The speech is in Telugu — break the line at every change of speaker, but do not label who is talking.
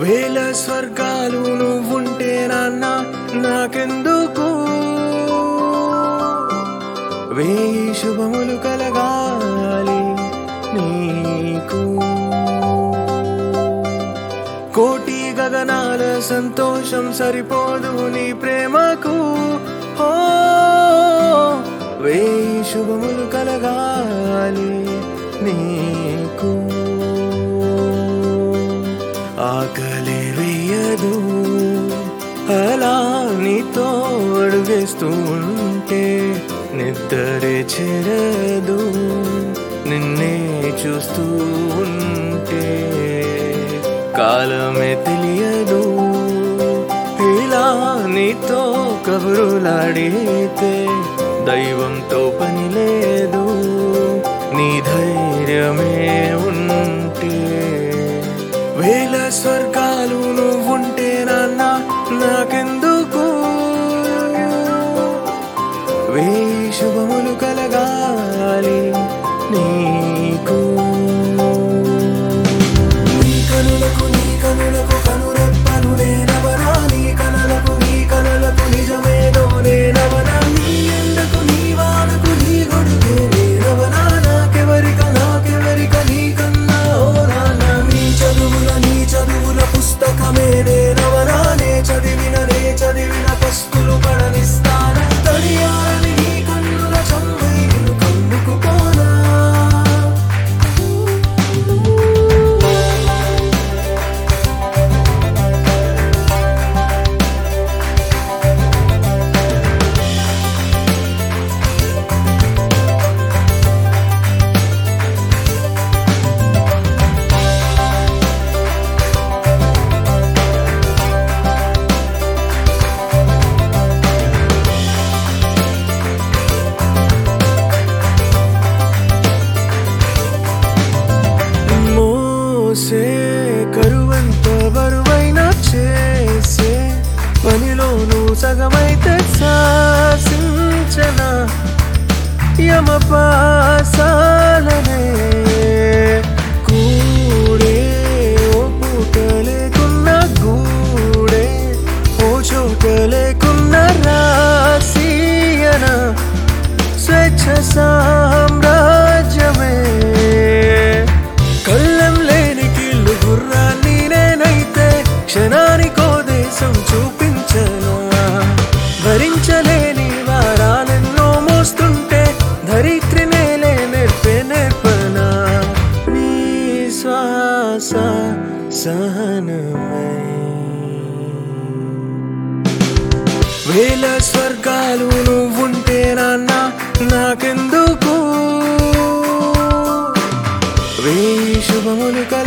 వేల స్వర్గాలు నువ్వుంటే నాన్న నాకెందుకు వేయి శుభములు కలగాలి నీకు కోటి గగనాల సంతోషం సరిపోదు నీ ప్రేమకు ఓ వేయి శుభములు కలగాలి నీకు ఆకలి వేయదు అలా నీతో అడుగేస్తూ ఉంటే నిద్రే చెరదు నిన్నే చూస్తూ ఉంటే కాలమే తెలియదు ఇలా నీతో కబురులాడితే దైవంతో పని లేదు నీ ధైర్యమే ఉంటే వేల స్వర్గాలు నువ్వుంటే నాన్న నాకెందుకు వేయి శుభములు కలగాలి నీకు నీ కనులకు నీ కనులకు కనురెప్పలు నేనవనా నీ కనులకు నీ కనులకు నిజమేదో నేనవనా నీ ఎండకు నీ వానకు నీ గొడుగే నేనవనా నాకెవరిక నాకెవరిక నీ కన్నా ఓ నాన్న నీ చదువుల నీ చదువుల పుస్తకమే నేనవనా నే చదివిన నే చదివిన పస్తులు పడనిస్తాన తడియాలని నీ కన్నుల చంపై నిన్ను కమ్ముకుపోనా మోసే కరువంత బరువైన చేసే పనిలోను సగమైతే శాసించన యమపాసాలనే కూడే ఓ పూట లేకున్న గూడే ఓ చోట లేకున్న రాసియన స్వేచ్ఛ సామ్రాజ్యమే కళ్ళం లేని కీళ్ళు గుర్రాన్ని నేనైతే క్షణానికో దేశం చూపించనా భరించలేని వారాలెన్నో మోస్తుంటే ధరిత్రి నేలే నేర్పే నేర్పనా నీ శ్వాస సహనమై వేల స్వర్గాలు నువ్వుంటే నాన్న నాకెందుకు వేయి శుభములు కల